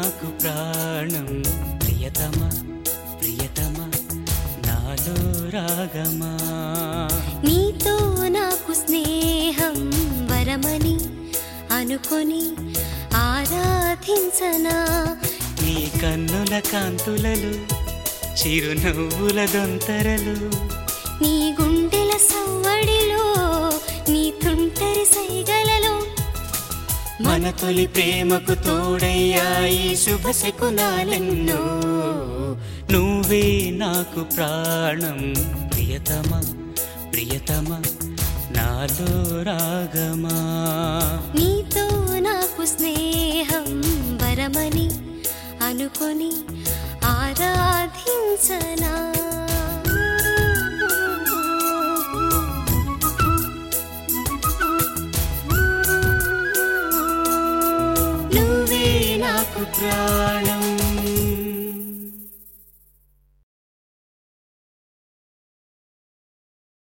నాకు ప్రాణం ప్రియతమ ప్రియతమ నాలో రాగమా నీతో నాకు స్నేహం వరమని అనుకొని ఆరాధించనా నీ కన్నుల కాంతులలు చిరునవ్వుల దొంతరలు నీ గుండెల సవ్వడిలో నీ తుంటరి సైగలలో మన తొలి ప్రేమకు తోడయ్యాయి శుభ శకునాలెన్నో నువ్వే నాకు ప్రాణం ప్రియతమ ప్రియతమ నాలో రాగమా నీతో నాకు స్నేహం వరమని అనుకొని ఆరాధించనా నువ్వే నాకు ప్రాణం